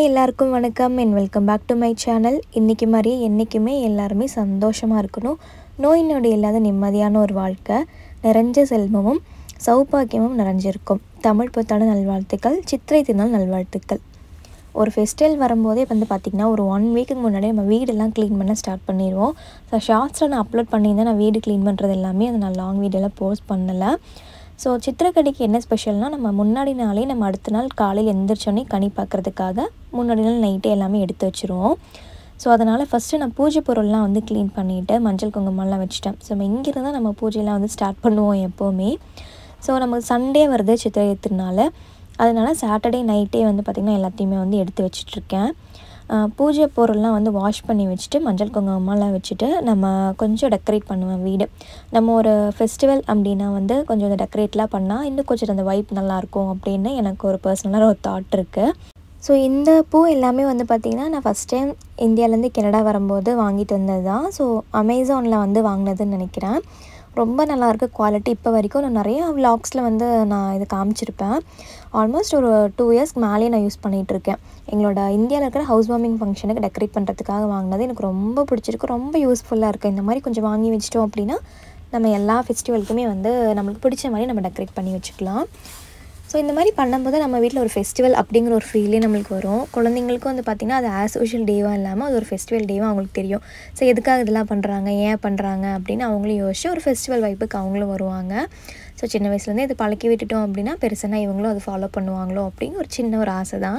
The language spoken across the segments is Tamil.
ஹாய் எல்லாருக்கும் வணக்கம் and welcome back to my channel இன்றைக்கி மாதிரியே என்றைக்குமே எல்லாருமே சந்தோஷமாக இருக்கணும் நோய் நொடி இல்லாத நிம்மதியான ஒரு வாழ்க்கை நிறைஞ்ச செல்வமும் சௌபாக்கியமும் நிறைஞ்சிருக்கும் தமிழ் புத்தாண்டு நல்வாழ்த்துக்கள் சித்திரை திருநாள் நல்வாழ்த்துக்கள் ஒரு ஃபெஸ்டிவல் வரும்போதே வந்து பார்த்திங்கன்னா ஒரு ஒன் வீக்குக்கு முன்னாடி நம்ம வீடெல்லாம் க்ளீன் பண்ண ஸ்டார்ட் பண்ணிடுவோம் ஸோ ஷார்ட்ஸில் நான் அப்லோட் பண்ணியிருந்தேன் நான் வீடு க்ளீன் பண்ணுறது எல்லாமே அதை நான் லாங் வீடியோலாம் போஸ்ட் பண்ணலை ஸோ சித்திரக்கடிக்கு என்ன ஸ்பெஷல்னால் நம்ம முன்னாடி நாளே நம்ம அடுத்த நாள் காலையில் எந்திரிச்சோன்னே கனி பார்க்குறதுக்காக முன்னாடி நாள் நைட்டே எல்லாமே எடுத்து வச்சுருவோம் ஸோ அதனால் ஃபஸ்ட்டு நான் பூஜை பொருள்லாம் வந்து க்ளீன் பண்ணிவிட்டு மஞ்சள் குங்குமம்லாம் வச்சுட்டேன் ஸோ நம்ம இங்கிருந்து தான் நம்ம பூஜையெல்லாம் வந்து ஸ்டார்ட் பண்ணுவோம் எப்போவுமே ஸோ நமக்கு சண்டே வருது சித்திரை திருநாள் அதனால் சாட்டர்டே நைட்டே வந்து பார்த்திங்கன்னா எல்லாத்தையுமே வந்து எடுத்து வச்சிட்ருக்கேன் பூஜை பொருள்லாம் வந்து வாஷ் பண்ணி வச்சுட்டு மஞ்சள் குங்குமம்லாம் வச்சுட்டு நம்ம கொஞ்சம் டெக்கரேட் பண்ணுவேன் வீடு நம்ம ஒரு ஃபெஸ்டிவல் அப்படின்னா வந்து கொஞ்சம் இந்த டெக்கரேட்லாம் பண்ணால் இன்னும் கொஞ்சம் அந்த வைப் நல்லாயிருக்கும் அப்படின்னு எனக்கு ஒரு பர்சனலாக ஒரு தாட் இருக்குது ஸோ இந்த பூ எல்லாமே வந்து பார்த்திங்கன்னா நான் ஃபஸ்ட் டைம் இந்தியாவிலேருந்து கனடா வரும்போது வாங்கிட்டு வந்தது தான் ஸோ அமேசானில் வந்து வாங்கினதுன்னு நினைக்கிறேன் ரொம்ப நல்லாயிருக்கு குவாலிட்டி இப்போ வரைக்கும் நான் நிறையா விலாக்ஸில் வந்து நான் இது காமிச்சிருப்பேன் ஆல்மோஸ்ட் ஒரு டூ இயர்ஸ்க்கு மேலேயே நான் யூஸ் பண்ணிகிட்ருக்கேன் எங்களோட இந்தியாவில் இருக்கிற ஹவுஸ் வார்மிங் ஃபங்க்ஷனுக்கு டெக்கரேட் பண்ணுறதுக்காக வாங்கினது எனக்கு ரொம்ப பிடிச்சிருக்கு ரொம்ப யூஸ்ஃபுல்லாக இருக்குது இந்த மாதிரி கொஞ்சம் வாங்கி வச்சிட்டோம் அப்படின்னா நம்ம எல்லா ஃபெஸ்டிவலுக்குமே வந்து நம்மளுக்கு பிடிச்ச மாதிரி நம்ம டெக்கரேட் பண்ணி வச்சுக்கலாம் ஸோ இந்த மாதிரி பண்ணும்போது நம்ம வீட்டில் ஒரு ஃபெஸ்டிவல் அப்படிங்கிற ஒரு ஃபீலே நம்மளுக்கு வரும் குழந்தைங்களுக்கும் வந்து பார்த்திங்கன்னா அது ஆஸ் யூஷுவல் டேவாக இல்லாமல் அது ஒரு ஃபெஸ்டிவல் டேவாக அவங்களுக்கு தெரியும் ஸோ எதுக்காக இதெல்லாம் பண்ணுறாங்க ஏன் பண்ணுறாங்க அப்படின்னு அவங்களும் யோசிச்சு ஒரு ஃபெஸ்டிவல் வைப்புக்கு அவங்களும் வருவாங்க ஸோ சின்ன வயசுலேருந்தே இது பழக்கி விட்டுட்டோம் அப்படின்னா பெருசானா இவங்களும் அதை ஃபாலோ பண்ணுவாங்களோ அப்படின்னு ஒரு சின்ன ஒரு ஆசை தான்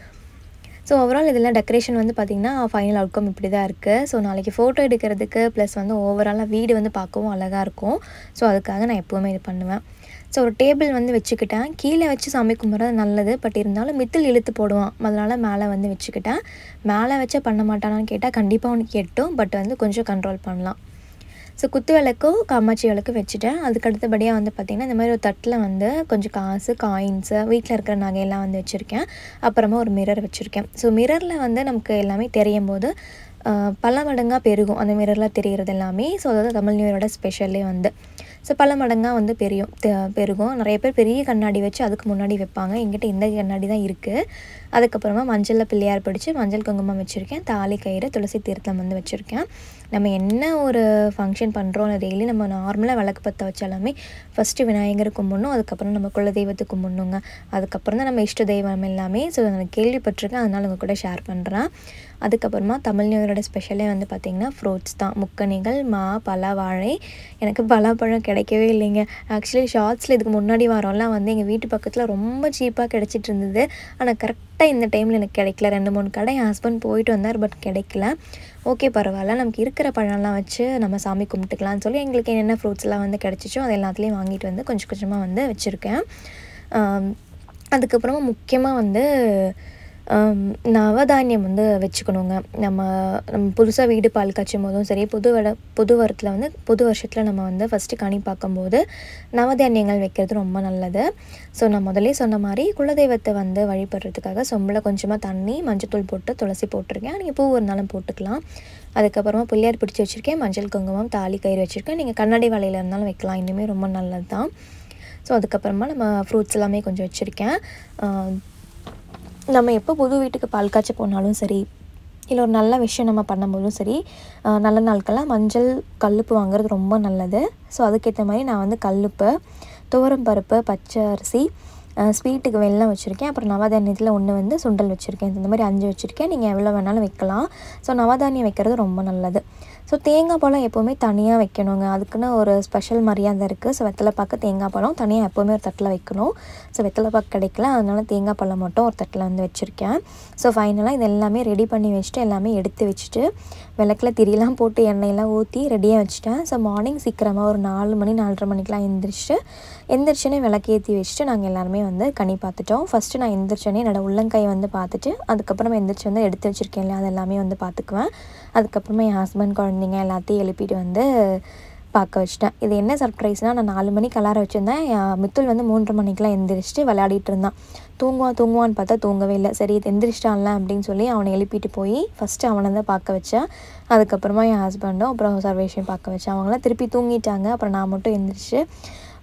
ஸோ ஓவரால் இதெல்லாம் டெக்கரேஷன் வந்து பார்த்திங்கன்னா ஃபைனல் அவுட்கம் இப்படி தான் இருக்குது ஸோ நாளைக்கு ஃபோட்டோ எடுக்கிறதுக்கு ப்ளஸ் வந்து ஓவராலாக வீடு வந்து பார்க்கவும் அழகாக இருக்கும் ஸோ அதுக்காக நான் எப்போவுமே இது பண்ணுவேன் ஸோ ஒரு டேபிள் வந்து வச்சுக்கிட்டேன் கீழே வச்சு சாமி கும்பிட்றது நல்லது பட் இருந்தாலும் மித்தில் இழுத்து போடுவான் அதனால் மேலே வந்து வச்சுக்கிட்டேன் மேலே வச்சா பண்ண மாட்டானான்னு கேட்டால் கண்டிப்பாக அவனுக்கு எட்டும் பட் வந்து கொஞ்சம் கண்ட்ரோல் பண்ணலாம் ஸோ குத்து விளக்கும் காமாட்சி விளக்கும் வச்சுட்டேன் அதுக்கு அடுத்தபடியாக வந்து பார்த்திங்கன்னா இந்த மாதிரி ஒரு தட்டில் வந்து கொஞ்சம் காசு காயின்ஸு வீட்டில் இருக்கிற நகையெல்லாம் வந்து வச்சுருக்கேன் அப்புறமா ஒரு மிரர் வச்சுருக்கேன் ஸோ மிரரில் வந்து நமக்கு எல்லாமே தெரியும் போது பல மடங்காக பெருகும் அந்த மிரரில் தெரிகிறது எல்லாமே ஸோ அதாவது தமிழ் நியூ இயரோட ஸ்பெஷலே வந்து ஸோ பல மடங்காக வந்து பெரியும் பெருகும் நிறைய பேர் பெரிய கண்ணாடி வச்சு அதுக்கு முன்னாடி வைப்பாங்க எங்கிட்ட இந்த கண்ணாடி தான் இருக்குது அதுக்கப்புறமா மஞ்சளில் பிள்ளையார் பிடிச்சி மஞ்சள் குங்குமம் வச்சுருக்கேன் தாலி கயிறு துளசி தீர்த்தம் வந்து வச்சுருக்கேன் நம்ம என்ன ஒரு ஃபங்க்ஷன் பண்ணுறோம் டெய்லி நம்ம நார்மலாக விளக்கு பற்ற வச்சாலுமே ஃபஸ்ட்டு விநாயகர் கும்பிடணும் அதுக்கப்புறம் நம்ம குல தெய்வத்தை கும்பிடணுங்க அதுக்கப்புறம் தான் நம்ம இஷ்ட தெய்வம் எல்லாமே ஸோ நான் கேள்விப்பட்டிருக்கேன் அதனால் உங்கள் கூட ஷேர் பண்ணுறேன் அதுக்கப்புறமா தமிழ் நியூயரோட ஸ்பெஷலே வந்து பார்த்திங்கன்னா ஃப்ரூட்ஸ் தான் முக்கணிகள் மா பலா வாழை எனக்கு பலாப்பழம் கிடைக்கவே இல்லைங்க ஆக்சுவலி ஷார்ட்ஸில் இதுக்கு முன்னாடி வாரம்லாம் வந்து எங்கள் வீட்டு பக்கத்தில் ரொம்ப சீப்பாக கிடச்சிட்டு இருந்தது ஆனால் கரெக்டாக இந்த டைமில் எனக்கு கிடைக்கல ரெண்டு மூணு கடை என் ஹஸ்பண்ட் போயிட்டு வந்தார் பட் கிடைக்கல ஓகே பரவாயில்ல நமக்கு இருக்கிற பழம்லாம் வச்சு நம்ம சாமி கும்பிட்டுக்கலாம்னு சொல்லி எங்களுக்கு என்னென்ன ஃப்ரூட்ஸ்லாம் வந்து கிடச்சிச்சோ அது எல்லாத்துலேயும் வாங்கிட்டு வந்து கொஞ்சம் கொஞ்சமாக வந்து வச்சுருக்கேன் அதுக்கப்புறமா முக்கியமாக வந்து நவதானியம் வந்து வச்சுக்கணுங்க நம்ம நம்ம புதுசாக வீடு பால் காய்ச்சும் போதும் சரி புது வட புது வருத்தில் வந்து புது வருஷத்தில் நம்ம வந்து ஃபஸ்ட்டு கனி பார்க்கும்போது நவதானியங்கள் வைக்கிறது ரொம்ப நல்லது ஸோ நான் முதலே சொன்ன மாதிரி குலதெய்வத்தை வந்து வழிபடுறதுக்காக சொம்பில் கொஞ்சமாக தண்ணி மஞ்சத்தூள் போட்டு துளசி போட்டிருக்கேன் நீங்கள் பூ இருந்தாலும் போட்டுக்கலாம் அதுக்கப்புறமா பிள்ளையார் பிடிச்சி வச்சுருக்கேன் மஞ்சள் குங்குமம் தாலி கயிறு வச்சுருக்கேன் நீங்கள் கண்ணாடி வலையில் இருந்தாலும் வைக்கலாம் இன்னுமே ரொம்ப நல்லது தான் ஸோ அதுக்கப்புறமா நம்ம ஃப்ரூட்ஸ் எல்லாமே கொஞ்சம் வச்சுருக்கேன் நம்ம எப்போ புது வீட்டுக்கு பால் காய்ச்ச போனாலும் சரி இல்லை ஒரு நல்ல விஷயம் நம்ம பண்ணும்போதும் சரி நல்ல நாட்கள்லாம் மஞ்சள் கல்லுப்பு வாங்குறது ரொம்ப நல்லது ஸோ அதுக்கேற்ற மாதிரி நான் வந்து கல்லுப்பு துவரம் பருப்பு பச்சை அரிசி ஸ்வீட்டுக்கு வெல்லம் வச்சுருக்கேன் அப்புறம் நவதானியத்தில் ஒன்று வந்து சுண்டல் வச்சுருக்கேன் இந்த மாதிரி அஞ்சு வச்சுருக்கேன் நீங்கள் எவ்வளோ வேணாலும் வைக்கலாம் ஸோ நவதானியம் வைக்கிறது ரொம்ப நல்லது ஸோ தேங்காய் பழம் எப்போவுமே தனியாக வைக்கணுங்க அதுக்குன்னு ஒரு ஸ்பெஷல் மரியாதை இருக்குது ஸோ வெத்தலை பாக்கு தேங்காய் பழம் தனியாக எப்போவுமே ஒரு தட்டில் வைக்கணும் ஸோ வெத்தலை பாக்கு கிடைக்கல அதனால தேங்காய் பழம் மட்டும் ஒரு தட்டில் வந்து வச்சுருக்கேன் ஸோ ஃபைனலாக இது எல்லாமே ரெடி பண்ணி வச்சுட்டு எல்லாமே எடுத்து வச்சுட்டு விளக்கில் திரியெல்லாம் போட்டு எண்ணெயெல்லாம் ஊற்றி ரெடியாக வச்சுட்டேன் ஸோ மார்னிங் சீக்கிரமாக ஒரு நாலு மணி நாலரை மணிக்கெலாம் எந்திரிச்சு எந்திரிச்சோன்னே விளக்கேற்றி வச்சுட்டு நாங்கள் எல்லாருமே வந்து கனி பார்த்துட்டோம் ஃபஸ்ட்டு நான் எந்திரிச்சோன்னே என்னோடய உள்ளங்கையை வந்து பார்த்துட்டு அதுக்கப்புறமா எந்திரிச்சு வந்து எடுத்து வச்சுருக்கேன் இல்லையா அது எல்லாமே வந்து பார்த்துக்குவேன் அதுக்கப்புறமா என் ஹஸ்பண்ட் குழந்தைங்க எல்லாத்தையும் எழுப்பிட்டு வந்து பார்க்க வச்சிட்டேன் இது என்ன சர்ப்ரைஸ்னால் நான் நாலு மணிக்கு அலாரம் வச்சுருந்தேன் மித்துல் வந்து மூன்று மணிக்கெலாம் எந்திரிச்சிட்டு விளையாடிட்டு இருந்தான் தூங்குவான் தூங்குவான்னு பார்த்தா தூங்கவே இல்லை சரி இது எந்திரிச்சிட்டான்ல அப்படின்னு சொல்லி அவனை எழுப்பிட்டு போய் ஃபஸ்ட்டு அவனை தான் பார்க்க வச்சேன் அதுக்கப்புறமா என் ஹஸ்பண்டும் அப்புறம் சர்வேஷையும் பார்க்க வச்சேன் அவங்களாம் திருப்பி தூங்கிட்டாங்க அப்புறம் நான் மட்டும் எந்திரிச்சு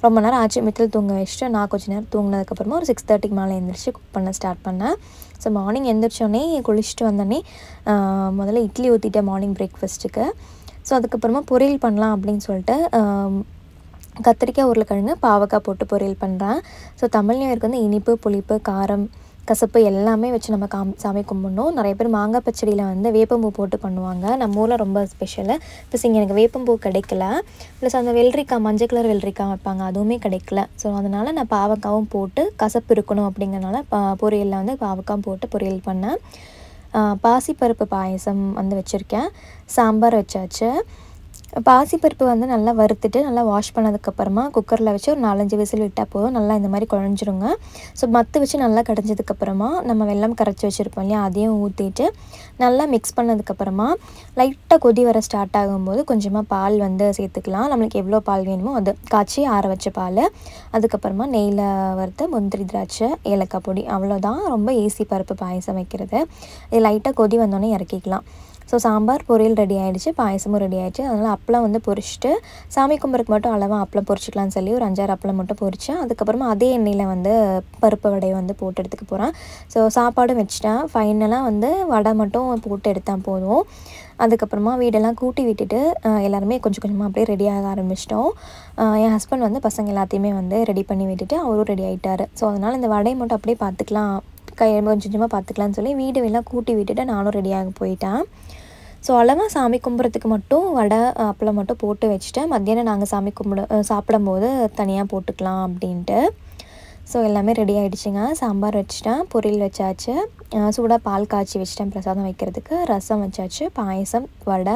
ரொம்ப நேரம் ஆச்சு மித்தில் தூங்க வச்சுட்டு நான் கொஞ்சம் நேரம் தூங்கினதுக்கப்புறமா ஒரு சிக்ஸ் தேர்ட்டிக்கு மேலே எழுந்திரிச்சு குக் பண்ண ஸ்டார்ட் பண்ணேன் ஸோ மார்னிங் எழுந்திரிச்சோடனே குளிச்சுட்டு வந்தோடனே ஆஹ், முதல்ல இட்லி ஊற்றிட்டேன் மார்னிங் பிரேக்ஃபாஸ்ட்டுக்கு ஸோ அதுக்கப்புறமா பொரியல் பண்ணலாம் அப்படின்னு சொல்லிட்டு ஆம், கத்திரிக்காய் உருளைக்கிழங்கு பாவக்காய் போட்டு பொரியல் பண்ணுறேன் ஸோ தமிழ் நியூ இயர்க்கு வந்து இனிப்பு புளிப்பு காரம் கசப்பு எல்லாமே வச்சு நம்ம காம் சாமி கும்பிடணும் நிறைய பேர் மாங்காய் பச்சடியில் வந்து வேப்பம்பூ போட்டு பண்ணுவாங்க நம்ம ஊரில் ரொம்ப ஸ்பெஷலு ப்ளஸ் இங்கே எனக்கு வேப்பம்பூ கிடைக்கல ப்ளஸ் அந்த வெள்ளரிக்காய் மஞ்சள் கலர் வெள்ளரிக்காய் வைப்பாங்க அதுவுமே கிடைக்கல ஸோ அதனால் நான் பாவக்காவும் போட்டு கசப்பு இருக்கணும் அப்படிங்கிறனால பா பொரியலில் வந்து பாவக்காய் போட்டு பொரியல் பண்ணேன் ஆஹ் பாசிப்பருப்பு பாயசம் வந்து வச்சுருக்கேன் சாம்பார் வச்சாச்சு பாசிப்பருப்பு வந்து நல்லா வறுத்துட்டு நல்லா வாஷ் பண்ணதுக்கப்புறமா குக்கரில் வச்சு ஒரு நாலஞ்சு விசில் விட்டால் போதும் நல்லா இந்த மாதிரி குழஞ்சிருங்க ஸோ மத்து வச்சு நல்லா கடைஞ்சதுக்கப்புறமா நம்ம வெல்லம் கரைச்சி வச்சுருப்போம் இல்லையா அதையும் ஊற்றிட்டு நல்லா மிக்ஸ் பண்ணதுக்கப்புறமா லைட்டாக கொதி வர ஸ்டார்ட் ஆகும்போது கொஞ்சமாக பால் வந்து சேர்த்துக்கலாம் நம்மளுக்கு எவ்வளோ பால் வேணுமோ அது காய்ச்சி ஆற வச்ச பால் அதுக்கப்புறமா நெய்யில் வறுத்த முந்திரி திராட்சை ஏலக்காய் பொடி அவ்வளோதான் ரொம்ப ஈஸி பருப்பு பாயசம் வைக்கிறது இது லைட்டாக கொதி வந்தோடனே இறக்கிக்கலாம் ஸோ சாம்பார் பொரியல் ரெடி ஆயிடுச்சு பாயசமும் ரெடி ஆயிடுச்சு அதனால் அப்பளம் வந்து பொரிச்சிட்டு சாமி கும்பிட்றதுக்கு மட்டும் அளவாக அப்பளம் பொரிச்சிக்கலாம்னு சொல்லி ஒரு அஞ்சாறு அப்பளம் மட்டும் பொரிச்சேன் அதுக்கப்புறமா அதே எண்ணெயில் வந்து பருப்பு வடையை வந்து போட்டு எடுத்துக்க போகிறேன் ஸோ சாப்பாடும் வச்சுட்டேன் ஃபைனலாக வந்து வடை மட்டும் போட்டு எடுத்தால் போதும் அதுக்கப்புறமா வீடெல்லாம் கூட்டி விட்டுட்டு அஹ், எல்லாருமே கொஞ்சம் கொஞ்சமாக அப்படியே ரெடி ஆக ஆரம்பிச்சிட்டோம் என் ஹஸ்பண்ட் வந்து பசங்க எல்லாத்தையுமே வந்து ரெடி பண்ணி விட்டுட்டு அவரும் ரெடி ஆகிட்டாரு ஸோ அதனால் இந்த வடையை மட்டும் அப்படியே பார்த்துக்கலாம் கை கொஞ்சம் கொஞ்சமாக பார்த்துக்கலாம்னு சொல்லி வீடு எல்லாம் கூட்டி விட்டுட்டு நானும் ரெடியாக போயிட்டேன் ஸோ அளவாக சாமி கும்பிட்றதுக்கு மட்டும் வடை அப்பளம் மட்டும் போட்டு வச்சுட்டேன் மத்தியானம் நாங்கள் சாமி கும்பிட அஹ் சாப்பிடும்போது தனியாக போட்டுக்கலாம் அப்படின்ட்டு ஸோ எல்லாமே ரெடி ஆகிடுச்சுங்க சாம்பார் வச்சுட்டேன் பொரியல் வச்சாச்சு அஹ் சூடாக பால் காய்ச்சி வச்சிட்டேன் பிரசாதம் வைக்கிறதுக்கு ரசம் வச்சாச்சு பாயசம் வடை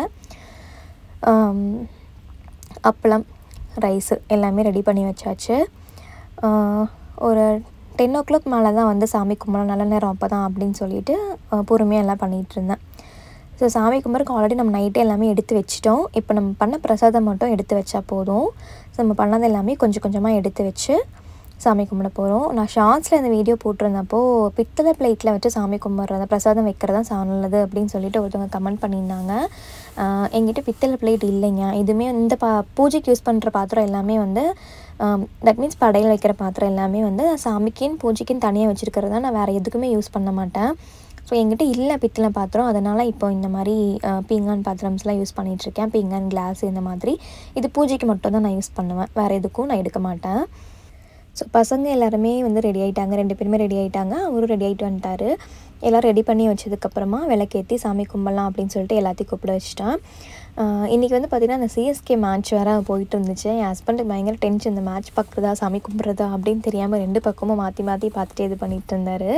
ஆம், அப்பளம் ரைஸு எல்லாமே ரெடி பண்ணி வச்சாச்சு ஆஹ் ஒரு டென் ஓ கிளாக் மேலே தான் வந்து சாமி கும்பிடலாம் நல்ல நேரம் அப்போ தான் அப்படின்னு சொல்லிட்டு பொறுமையாக எல்லாம் பண்ணிகிட்டு இருந்தேன் ஸோ சாமி கும்பிட்றதுக்கு ஆல்ரெடி நம்ம நைட்டே எல்லாமே எடுத்து வச்சிட்டோம் இப்போ நம்ம பண்ண பிரசாதம் மட்டும் எடுத்து வச்சா போதும் ஸோ நம்ம பண்ணது எல்லாமே கொஞ்சம் கொஞ்சமாக எடுத்து வச்சு சாமி கும்பிட போகிறோம் நான் ஷார்ட்ஸில் இந்த வீடியோ போட்டிருந்தப்போ பித்தளை பிளேட்டில் வச்சு சாமி கும்பிட்றது பிரசாதம் வைக்கிறது தான் சா நல்லது அப்படின்னு சொல்லிட்டு ஒருத்தவங்க கமெண்ட் பண்ணியிருந்தாங்க ஆஹ் எங்கிட்ட பித்தளை பிளேட் இல்லைங்க இதுவுமே இந்த பா பூஜைக்கு யூஸ் பண்ணுற பாத்திரம் எல்லாமே வந்து தட் மீன்ஸ் படையில் வைக்கிற பாத்திரம் எல்லாமே வந்து சாமிக்குன்னு பூஜைக்குன்னு தனியாக வச்சுருக்கிறது தான் நான் வேறு எதுக்குமே யூஸ் பண்ண மாட்டேன் ஸோ என்கிட்ட இல்லை பித்தளை பாத்திரம் அதனால் இப்போ இந்த மாதிரி அஹ், பீங்கான் பாத்திரம்ஸ்லாம் யூஸ் பண்ணிகிட்ருக்கேன் பீங்கான் கிளாஸ் இந்த மாதிரி இது பூஜைக்கு மட்டும் தான் நான் யூஸ் பண்ணுவேன் வேறு எதுக்கும் நான் எடுக்க மாட்டேன் ஸோ பசங்க எல்லாருமே வந்து ரெடி ஆகிட்டாங்க ரெண்டு பேருமே ரெடி ஆகிட்டாங்க அவரும் ரெடி ஆகிட்டு வந்துட்டாரு எல்லோரும் ரெடி பண்ணி வச்சதுக்கப்புறமா விளக்கேற்றி சாமி கும்பிடலாம் அப்படின்னு சொல்லிட்டு எல்லாத்தையும் கூப்பிட வச்சுட்டேன் ஆஹ் இன்னைக்கு வந்து பார்த்திங்கன்னா அந்த சிஎஸ்கே மேட்ச் வேறு போயிட்டு இருந்துச்சு என் ஹஸ்பண்டுக்கு பயங்கர டென்ஷன் இந்த மேட்ச் பார்க்குறதா சாமி கும்பிட்றதா அப்படின்னு தெரியாமல் ரெண்டு பக்கமும் மாற்றி மாற்றி பார்த்துட்டு இது பண்ணிட்டு இருந்தார்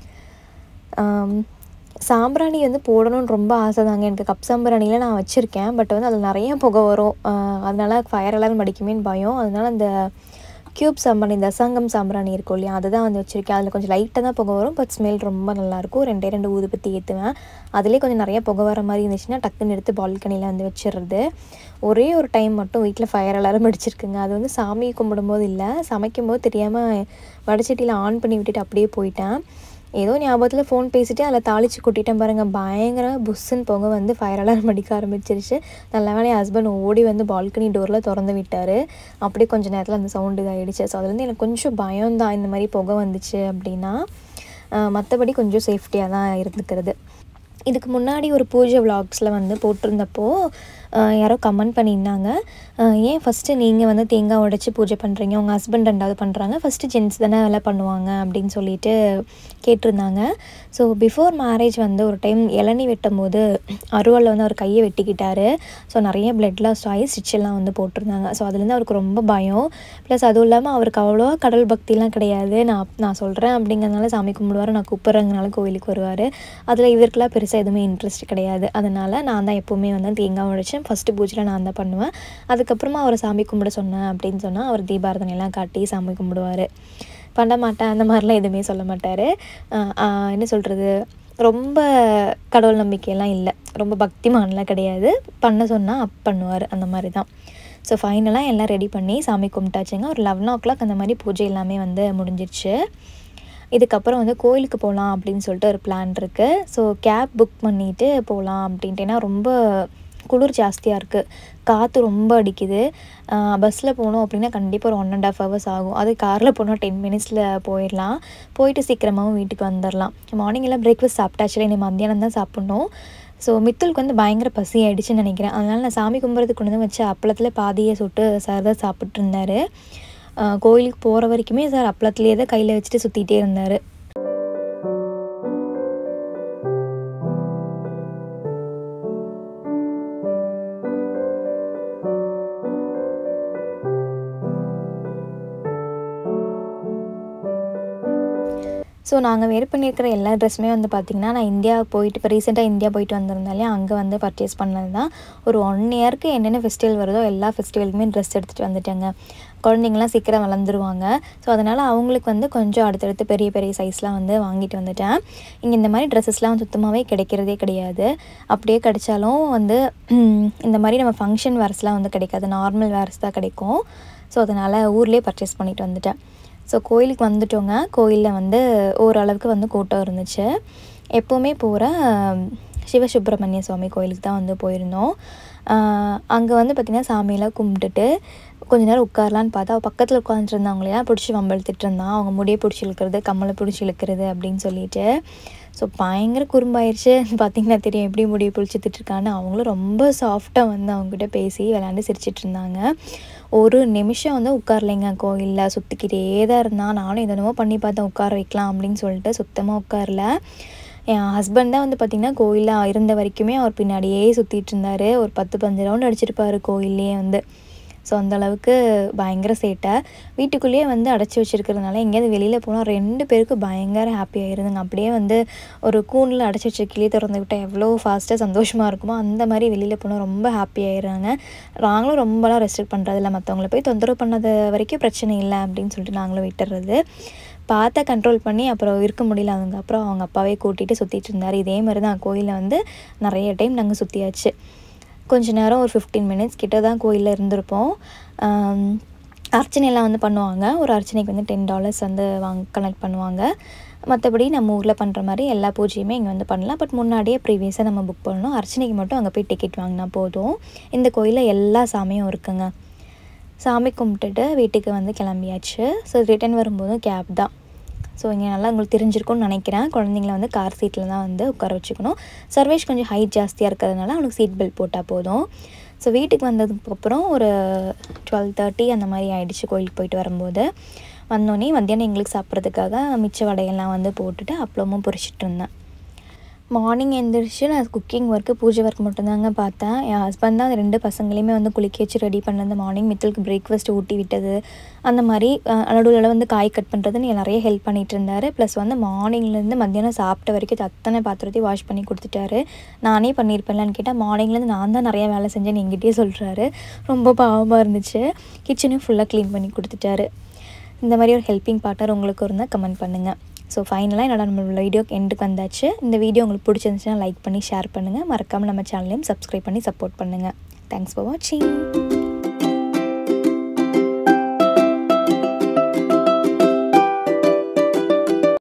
ஆம், சாம்பிராணி வந்து போடணும்னு ரொம்ப ஆசை தாங்க எனக்கு கப் சாம்பிராணியில் நான் வச்சுருக்கேன் பட் வந்து அதில் நிறைய புகை வரும் ஆஹ் அதனால ஃபயர் அலாரம் அடிக்குமேன்னு பயம் அதனால அந்த க்யூப் சாம்பிராணி இந்த சங்கம் சாம்பிராணி இருக்கும் இல்லையா அதுதான் வந்து வச்சுருக்கேன் அதில் கொஞ்சம் லைட்டாக தான் புகை வரும் பட் ஸ்மெல் ரொம்ப நல்லாயிருக்கும் ரெண்டே ரெண்டு ஊதுபத்தி ஏற்றுவேன் அதிலே கொஞ்சம் நிறைய புகை வர மாதிரி இருந்துச்சுன்னா டக்குன்னு எடுத்து பால்கனியில் வந்து வச்சிடுறது ஒரே ஒரு டைம் மட்டும் வீட்டில் ஃபயர் அலாரம் அடிச்சிருக்குங்க அது வந்து சாமி கும்பிடும்போது இல்லை சமைக்கும் போது தெரியாமல் வடச்சட்டியில் ஆன் பண்ணி விட்டுட்டு அப்படியே போயிட்டேன் ஏதோ ஞாபகத்தில் ஃபோன் பேசிட்டு அதில் தாளித்து கொட்டிட்டேன் பாருங்கள் பயங்கர புஷ்ஷுன்னு போக வந்து ஃபயர் அலாரம் அடிக்க ஆரம்பிச்சிருச்சு நல்ல வேலை ஹஸ்பண்ட் ஓடி வந்து பால்கனி டோரில் திறந்து விட்டார் அப்படியே கொஞ்ச நேரத்தில் அந்த சவுண்டு இதாகிடுச்சு ஸோ அதுலேருந்து எனக்கு கொஞ்சம் பயம்தான் இந்த மாதிரி புகை வந்துச்சு அப்படின்னா மற்றபடி கொஞ்சம் சேஃப்டியாக தான் இருந்துக்கிறது இதுக்கு முன்னாடி ஒரு பூஜை விலாக்ஸில் வந்து போட்டிருந்தப்போ ஆஹ் யாரோ கமெண்ட் பண்ணியிருந்தாங்க ஆஹ் ஏன் ஃபஸ்ட்டு நீங்கள் வந்து தேங்காய் உடைச்சி பூஜை பண்ணுறீங்க உங்கள் ஹஸ்பண்ட் ரெண்டாவது பண்ணுறாங்க ஃபஸ்ட்டு ஜென்ஸ் தானே அதெல்லாம் பண்ணுவாங்க அப்படின்னு சொல்லிட்டு கேட்டிருந்தாங்க ஸோ பிஃபோர் மேரேஜ் வந்து ஒரு டைம் இளநீ வெட்டும் போது அருவாளில் வந்து அவர் கையை வெட்டிக்கிட்டாரு ஸோ நிறைய பிளட் லாஸ் ஆகி ஸ்டிச் எல்லாம் வந்து போட்டிருந்தாங்க ஸோ அதுலேருந்து அவருக்கு ரொம்ப பயம் ப்ளஸ் அதுவும் இல்லாமல் அவருக்கு அவ்வளோவா கடவுள் பக்திலாம் கிடையாது நான் நான் சொல்கிறேன் அப்படிங்கிறதுனால சாமி கும்பிடுவார் நான் கூப்பிட்றதுனால கோவிலுக்கு வருவார் அதில் இவருக்கெல்லாம் பெருசாக எதுவுமே இன்ட்ரெஸ்ட் கிடையாது அதனால் நான் தான் எப்போவுமே வந்து தேங்காய் உடைச்சேன் ஃபஸ்ட்டு பூஜையில் நான் தான் பண்ணுவேன் அதுக்கப்புறமா அவரை சாமி கும்பிட சொன்னேன் அப்படின்னு சொன்னால் அவர் தீபாரதனை எல்லாம் காட்டி சாமி கும்பிடுவார் பண்ண மாட்டேன் அந்த மாதிரிலாம் எதுவுமே சொல்ல மாட்டார் என்ன சொல்கிறது ரொம்ப கடவுள் நம்பிக்கையெல்லாம் இல்லை ரொம்ப பக்திமான்லாம் கிடையாது பண்ண சொன்னால் அப் பண்ணுவார் அந்த மாதிரி தான் ஸோ ஃபைனலாக எல்லாம் ரெடி பண்ணி சாமி கும்பிட்டாச்சுங்க ஒரு லெவன் ஓ கிளாக் அந்த மாதிரி பூஜை எல்லாமே வந்து முடிஞ்சிருச்சு இதுக்கப்புறம் வந்து கோயிலுக்கு போகலாம் அப்படின்னு சொல்லிட்டு ஒரு பிளான் இருக்குது ஸோ கேப் புக் பண்ணிவிட்டு போகலாம் அப்படின்ட்டு ஏன்னா ரொம்ப குளிர் ஜாஸ்தியாக இருக்குது காற்று ரொம்ப அடிக்குது பஸ்ஸில் போனோம் அப்படின்னா கண்டிப்பாக ஒரு ஒன் அண்ட் ஆஃப் ஹவர்ஸ் ஆகும் அது காரில் போனால் டென் மினிட்ஸில் போயிடலாம் போயிட்டு சீக்கிரமாகவும் வீட்டுக்கு வந்துடலாம் மார்னிங் எல்லாம் பிரேக்ஃபாஸ்ட் சாப்பிட்டாச்சுல இன்னைக்கு மத்தியானம் தான் சாப்பிட்ணும் ஸோ மித்துலுக்கு வந்து பயங்கர பசி ஆயிடுச்சுன்னு நினைக்கிறேன் அதனால் நான் சாமி கும்பிட்றதுக்கு கொண்டு வந்து வச்ச அப்பளத்தில் பாதியை சுட்டு சார் தான் சாப்பிட்டு இருந்தார் கோயிலுக்கு போகிற வரைக்குமே சார் அப்பளத்துலேயே தான் கையில் வச்சுட்டு சுற்றிட்டே இருந்தார் ஸோ நாங்கள் வேர் பண்ணியிருக்கிற எல்லா ட்ரெஸ்ஸுமே வந்து பார்த்திங்கன்னா நான் இந்தியா போயிட்டு இப்போ ரீசெண்டாக இந்தியா போயிட்டு வந்திருந்தாலே அங்கே வந்து பர்ச்சேஸ் பண்ணது தான் ஒரு ஒன் இயர்க்கு என்னென்ன ஃபெஸ்டிவல் வருதோ எல்லா ஃபெஸ்டிவலுக்குமே ட்ரெஸ் எடுத்துகிட்டு வந்துட்டேங்க குழந்தைங்களாம் சீக்கிரம் வளர்ந்துருவாங்க ஸோ அதனால் அவங்களுக்கு வந்து கொஞ்சம் அடுத்தடுத்து பெரிய பெரிய சைஸ்லாம் வந்து வாங்கிட்டு வந்துட்டேன் இங்கே இந்த மாதிரி ட்ரெஸ்ஸஸ்லாம் சுத்தமாகவே கிடைக்கிறதே கிடையாது அப்படியே கிடைச்சாலும் வந்து இந்த மாதிரி நம்ம ஃபங்க்ஷன் வேர்ஸ்லாம் வந்து கிடைக்காது நார்மல் வேர்ஸ் தான் கிடைக்கும் ஸோ அதனால் ஊர்லேயே பர்ச்சேஸ் பண்ணிட்டு வந்துட்டேன் ஸோ கோயிலுக்கு வந்துட்டோங்க கோயிலில் வந்து ஓரளவுக்கு வந்து கூட்டம் இருந்துச்சு எப்போவுமே போகிற சிவசுப்பிரமணிய சுவாமி கோயிலுக்கு தான் வந்து போயிருந்தோம் அங்கே வந்து பார்த்திங்கன்னா சாமியெல்லாம் கும்பிட்டுட்டு கொஞ்ச நேரம் உட்காரலான்னு பார்த்தா அவள் பக்கத்தில் உட்காந்துட்டு இருந்தாங்களையா பிடிச்சி வம்பழுத்துட்டு இருந்தான் அவங்க முடியை பிடிச்சி இழுக்கிறது கம்மலை பிடிச்சி இழுக்கிறது அப்படின்னு சொல்லிட்டு ஸோ பயங்கர குறும்பாயிருச்சு பார்த்திங்கன்னா தெரியும் எப்படி முடியை பிடிச்சிட்டு இருக்கான்னு அவங்களும் ரொம்ப சாஃப்டாக வந்து அவங்ககிட்ட பேசி விளாண்டு சிரிச்சிட்டு இருந்தாங்க ஒரு நிமிஷம் வந்து உட்காரலைங்க கோயிலில் சுற்றிக்கிட்டே தான் இருந்தான் நானும் எதனமோ பண்ணி பார்த்தேன் உட்கார வைக்கலாம் அப்படின்னு சொல்லிட்டு சுத்தமாக உட்காரல என் ஹஸ்பண்ட் தான் வந்து பார்த்திங்கன்னா கோயிலில் இருந்த வரைக்குமே அவர் பின்னாடியே சுற்றிட்டு இருந்தார் ஒரு பத்து பஞ்சு ரவுண்ட் அடிச்சிருப்பார் கோயில்லையே வந்து ஸோ அந்தளவுக்கு பயங்கர சேட்டை வீட்டுக்குள்ளேயே வந்து அடைச்சி வச்சுருக்கிறதுனால எங்கேயாவது வெளியில் போனால் ரெண்டு பேருக்கும் பயங்கர ஹாப்பி ஆயிருதுங்க அப்படியே வந்து ஒரு கூண்டில் அடைச்சி வச்சு கிளி திறந்து விட்டால் எவ்வளோ ஃபாஸ்ட்டாக சந்தோஷமாக இருக்குமோ அந்த மாதிரி வெளியில் போனால் ரொம்ப ஹாப்பி ஆயிடுறாங்க நாங்களும் ரொம்பலாம் ரெஸ்ட்ரிக்ட் பண்ணுறதில்ல மற்றவங்கள போய் தொந்தரவு பண்ணது வரைக்கும் பிரச்சனை இல்லை அப்படின்னு சொல்லிட்டு நாங்களும் விட்டுறது பார்த்தா கண்ட்ரோல் பண்ணி அப்புறம் இருக்க முடியல அவங்க அப்புறம் அவங்க அப்பாவே கூட்டிகிட்டு சுற்றிட்டு இருந்தார் இதே மாதிரி தான் கோயிலில் வந்து நிறைய டைம் நாங்கள் சுற்றியாச்சு கொஞ்ச நேரம் ஒரு ஃபிஃப்டீன் மினிட்ஸ் கிட்ட தான் கோயிலில் இருந்திருப்போம் அர்ச்சனையெல்லாம் வந்து பண்ணுவாங்க ஒரு அர்ச்சனைக்கு வந்து டென் டாலர்ஸ் வந்து வாங்க கனெக்ட் பண்ணுவாங்க மற்றபடி நம்ம ஊரில் பண்ணுற மாதிரி எல்லா பூஜையுமே இங்கே வந்து பண்ணலாம் பட் முன்னாடியே ப்ரீவியஸாக நம்ம புக் பண்ணணும் அர்ச்சனைக்கு மட்டும் அங்கே போய் டிக்கெட் வாங்கினா போதும் இந்த கோயிலில் எல்லா சாமியும் இருக்குங்க சாமி கும்பிட்டுட்டு வீட்டுக்கு வந்து கிளம்பியாச்சு ஸோ ரிட்டன் வரும்போதும் கேப் தான் ஸோ இங்கே நல்லா உங்களுக்கு தெரிஞ்சிருக்கும்னு நினைக்கிறேன் குழந்தைங்கள வந்து கார் சீட்டில் தான் வந்து உட்கார வச்சுக்கணும் சர்வேஷ் கொஞ்சம் ஹைட் ஜாஸ்தியாக இருக்கிறதுனால அவனுக்கு சீட் பெல்ட் போட்டால் போதும் ஸோ வீட்டுக்கு வந்ததுக்கப்புறம் ஒரு டுவெல் தேர்ட்டி அந்த மாதிரி ஆயிடுச்சு கோயிலுக்கு போயிட்டு வரும்போது வந்தோடனே மத்தியானம் எங்களுக்கு சாப்பிட்றதுக்காக மிச்ச வடையெல்லாம் வந்து போட்டுட்டு அப்பளமும் பொரிச்சிட்டு இருந்தேன் மார்னிங் எழுந்திரிச்சு நான் குக்கிங் ஒர்க்கு பூஜை ஒர்க் மட்டும்தாங்க பார்த்தேன் என் ஹஸ்பண்ட் தான் அந்த ரெண்டு பசங்களையுமே வந்து குளிக்க வச்சு ரெடி பண்ணது மார்னிங் மித்தலுக்கு பிரேக்ஃபாஸ்ட் ஊட்டி விட்டது அந்த மாதிரி நடுவில் வந்து காய் கட் பண்ணுறதுன்னு நிறைய ஹெல்ப் பண்ணிகிட்டு இருந்தார் ப்ளஸ் வந்து மார்னிங்லேருந்து மத்தியானம் சாப்பிட்ட வரைக்கும் அத்தனை பாத்திரத்தையும் வாஷ் பண்ணி கொடுத்துட்டாரு நானே பண்ணியிருப்பேன்லான்னு கேட்டால் மார்னிங்லேருந்து நான் தான் நிறைய வேலை செஞ்சேன்னு எங்கிட்டே சொல்கிறாரு ரொம்ப பாவமாக இருந்துச்சு கிச்சனையும் ஃபுல்லாக க்ளீன் பண்ணி கொடுத்துட்டாரு இந்த மாதிரி ஒரு ஹெல்ப்பிங் பார்ட்னர் உங்களுக்கு இருந்தால் கமெண்ட் பண்ணுங்கள் ஸோ ஃபைனலாக என்னோட நம்ம வீடியோ எண்டுக்கு வந்தாச்சு இந்த வீடியோ உங்களுக்கு பிடிச்சிருந்துச்சுன்னா லைக் பண்ணி ஷேர் பண்ணுங்கள் மறக்காமல் நம்ம சேனலையும் சப்ஸ்கிரைப் பண்ணி சப்போர்ட் பண்ணுங்கள் தேங்க்ஸ் ஃபார் வாட்சிங்